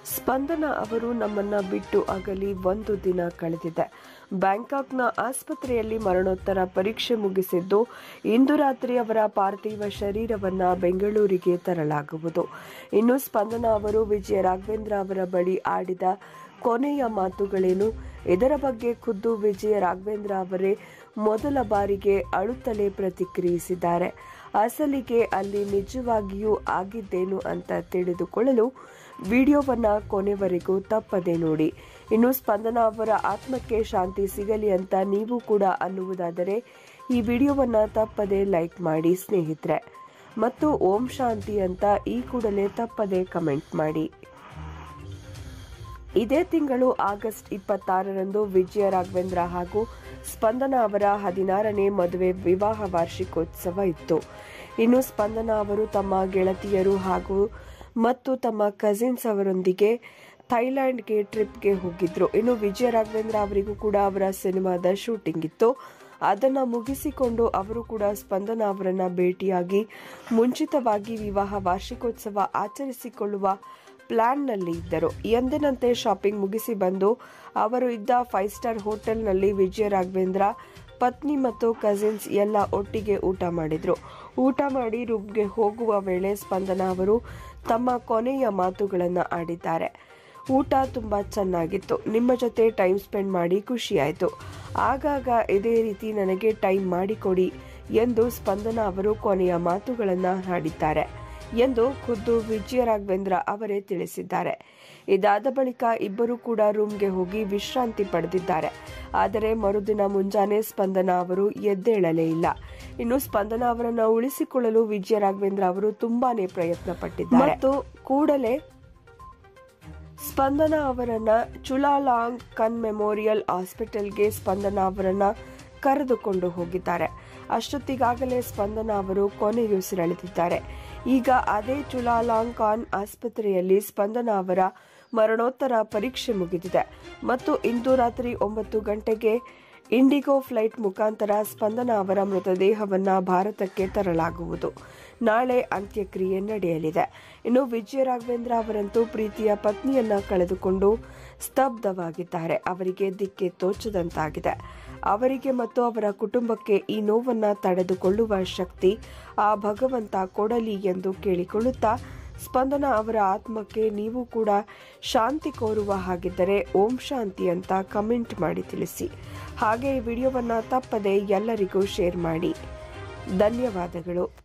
ಸ್ಪಂದನ ಅವರು ನಮ್ಮನ್ನ ಬಿಟ್ಟು ಅಗಲಿ ಒಂದು ದಿನ ಕಳೆದಿದೆ ಬ್ಯಾಂಕಾಕ್ನ ಆಸ್ಪತ್ರೆಯಲ್ಲಿ ಮರಣೋತ್ತರ ಪರೀಕ್ಷೆ ಮುಗಿಸಿದ್ದು ಇಂದು ರಾತ್ರಿ ಅವರ ಪಾರ್ಥಿವ ಶರೀರವನ್ನ ಬೆಂಗಳೂರಿಗೆ ತರಲಾಗುವುದು ಇನ್ನು ಸ್ಪಂದನ ಅವರು ವಿಜಯ ರಾಘವೇಂದ್ರ ಅವರ ಬಳಿ ಆಡಿದ ಕೊನೆಯ ಮಾತುಗಳೇನು ಇದರ ಬಗ್ಗೆ ಖುದ್ದು ವಿಜಯ ರಾಘವೇಂದ್ರ ಅವರೇ ಮೊದಲ ಬಾರಿಗೆ ಅಳುತ್ತಲೇ ಪ್ರತಿಕ್ರಿಯಿಸಿದ್ದಾರೆ ಅಸಲಿಗೆ ಅಲ್ಲಿ ನಿಜವಾಗಿಯೂ ಆಗಿದ್ದೇನು ಅಂತ ತಿಳಿದುಕೊಳ್ಳಲು ವಿಡಿಯೋವನ್ನ ಕೊನೆವರೆಗೂ ತಪ್ಪದೆ ನೋಡಿ ಇನ್ನು ಸ್ಪಂದನ ಅವರ ಆತ್ಮಕ್ಕೆ ಶಾಂತಿ ಸಿಗಲಿ ಅಂತ ನೀವು ಕೂಡ ಅನ್ನುವುದಾದರೆ ಈ ವಿಡಿಯೋವನ್ನ ತಪ್ಪದೆ ಲೈಕ್ ಮಾಡಿ ಸ್ನೇಹಿತರೆ ಮತ್ತು ಓಂ ಶಾಂತಿ ಅಂತ ಈ ಕೂಡಲೇ ತಪ್ಪದೆ ಕಮೆಂಟ್ ಮಾಡಿ ಇದೇ ತಿಂಗಳು ಆಗಸ್ಟ್ ಇಪ್ಪತ್ತಾರರಂದು ವಿಜಯ ರಾಘವೇಂದ್ರ ಹಾಗೂ ಸ್ಪಂದನ ಅವರ ಹದಿನಾರನೇ ಮದುವೆ ವಿವಾಹ ವಾರ್ಷಿಕೋತ್ಸವ ಇತ್ತು ಇನ್ನು ಸ್ಪಂದನ ಅವರು ತಮ್ಮ ಗೆಳತಿಯರು ಹಾಗೂ ಮತ್ತು ತಮ್ಮ ಕಸಿನ್ಸ್ ಅವರೊಂದಿಗೆ ಥೈಲ್ಯಾಂಡ್ಗೆ ಟ್ರಿಪ್ಗೆ ಹೋಗಿದ್ರು ಇನ್ನು ವಿಜಯ ರಾಘವೇಂದ್ರ ಅವರಿಗೂ ಕೂಡ ಅವರ ಸಿನಿಮಾದ ಶೂಟಿಂಗ್ ಇತ್ತು ಅದನ್ನ ಮುಗಿಸಿಕೊಂಡು ಅವರು ಕೂಡ ಸ್ಪಂದನ ಅವರನ್ನ ಭೇಟಿಯಾಗಿ ಮುಂಚಿತವಾಗಿ ವಿವಾಹ ವಾರ್ಷಿಕೋತ್ಸವ ಆಚರಿಸಿಕೊಳ್ಳುವ ಪ್ಲಾನ್ನಲ್ಲಿ ಇದ್ದರು ಎಂದಿನಂತೆ ಶಾಪಿಂಗ್ ಮುಗಿಸಿ ಬಂದು ಅವರು ಇದ್ದ ಫೈವ್ ಸ್ಟಾರ್ ಹೋಟೆಲ್ನಲ್ಲಿ ವಿಜಯ ರಾಘವೇಂದ್ರ ಪತ್ನಿ ಮತ್ತು ಕಸಿನ್ಸ್ ಎಲ್ಲ ಒಟ್ಟಿಗೆ ಊಟ ಮಾಡಿದ್ರು ಊಟ ಮಾಡಿ ರೂಮ್ಗೆ ಹೋಗುವ ವೇಳೆ ಸ್ಪಂದನ ಅವರು ತಮ್ಮ ಕೊನೆಯ ಮಾತುಗಳನ್ನು ಆಡಿದ್ದಾರೆ ಊಟ ತುಂಬಾ ಚೆನ್ನಾಗಿತ್ತು ನಿಮ್ಮ ಜೊತೆ ಟೈಮ್ ಸ್ಪೆಂಡ್ ಮಾಡಿ ಖುಷಿಯಾಯಿತು ಆಗಾಗ ಇದೇ ರೀತಿ ನನಗೆ ಟೈಮ್ ಮಾಡಿಕೊಡಿ ಎಂದು ಸ್ಪಂದನ ಅವರು ಕೊನೆಯ ಮಾತುಗಳನ್ನು ಹಾಡಿದ್ದಾರೆ ಎಂದು ಖುದ್ದು ವಿಜಯ ರಾಘವೇಂದ್ರ ಅವರೇ ತಿಳಿಸಿದ್ದಾರೆ ಇದಾದ ಬಳಿಕ ಇಬ್ಬರು ಕೂಡ ರೂಮ್ಗೆ ಹೋಗಿ ವಿಶ್ರಾಂತಿ ಪಡೆದಿದ್ದಾರೆ ಆದರೆ ಮರುದಿನ ಮುಂಜಾನೆ ಸ್ಪಂದನ ಅವರು ಎದ್ದೇಳಲೇ ಇಲ್ಲ ಇನ್ನು ಸ್ಪಂದನ ಅವರನ್ನ ಉಳಿಸಿಕೊಳ್ಳಲು ವಿಜಯ ರಾಘವೇಂದ್ರ ಅವರು ತುಂಬಾನೇ ಪ್ರಯತ್ನ ಪಟ್ಟಿದ್ದಾರೆ ಮತ್ತು ಕೂಡಲೇ ಸ್ಪಂದನ ಅವರನ್ನ ಚುಲಾಲಾಂಗ್ ಕನ್ ಮೆಮೋರಿಯಲ್ ಹಾಸ್ಪಿಟಲ್ಗೆ ಸ್ಪಂದನ ಅವರನ್ನ ಕರೆದುಕೊಂಡು ಹೋಗಿದ್ದಾರೆ ಅಷ್ಟೊತ್ತಿಗಾಗಲೇ ಸ್ಪಂದನ ಅವರು ಕೊನೆಯುಸಿರೆಳೆದಿದ್ದಾರೆ ಈಗ ಅದೇ ಚುಲಾಲಾಂಗ್ ಖಾನ್ ಆಸ್ಪತ್ರೆಯಲ್ಲಿ ಸ್ಪಂದನ ಅವರ ಮರಣೋತ್ತರ ಪರೀಕ್ಷೆ ಮುಗಿದಿದೆ ಮತ್ತು ಇಂದು ರಾತ್ರಿ ಒಂಬತ್ತು ಗಂಟೆಗೆ ಇಂಡಿಗೋ ಫ್ಲೈಟ್ ಮುಖಾಂತರ ಸ್ಪಂದನ ಅವರ ಮೃತದೇಹವನ್ನ ಭಾರತಕ್ಕೆ ತರಲಾಗುವುದು ನಾಳೆ ಅಂತ್ಯಕ್ರಿಯೆ ನಡೆಯಲಿದೆ ಇನ್ನು ವಿಜಯ ರಾಘವೇಂದ್ರ ಅವರಂತೂ ಪ್ರೀತಿಯ ಪತ್ನಿಯನ್ನ ಕಳೆದುಕೊಂಡು ಸ್ತಬ್ಧವಾಗಿದ್ದಾರೆ ಅವರಿಗೆ ದಿಕ್ಕೆ ತೋಚದಂತಾಗಿದೆ ಅವರಿಗೆ ಮತ್ತು ಅವರ ಕುಟುಂಬಕ್ಕೆ ಈ ನೋವನ್ನ ತಡೆದುಕೊಳ್ಳುವ ಶಕ್ತಿ ಆ ಭಗವಂತ ಕೊಡಲಿ ಎಂದು ಕೇಳಿಕೊಳ್ಳುತ್ತಾ ಸ್ಪಂದನ ಅವರ ಆತ್ಮಕ್ಕೆ ನೀವು ಕೂಡ ಶಾಂತಿ ಕೋರುವ ಹಾಗಿದ್ದರೆ ಓಂ ಶಾಂತಿ ಅಂತ ಕಮೆಂಟ್ ಮಾಡಿ ತಿಳಿಸಿ ಹಾಗೆ ಈ ವಿಡಿಯೋವನ್ನ ತಪ್ಪದೆ ಎಲ್ಲರಿಗೂ ಶೇರ್ ಮಾಡಿ ಧನ್ಯವಾದಗಳು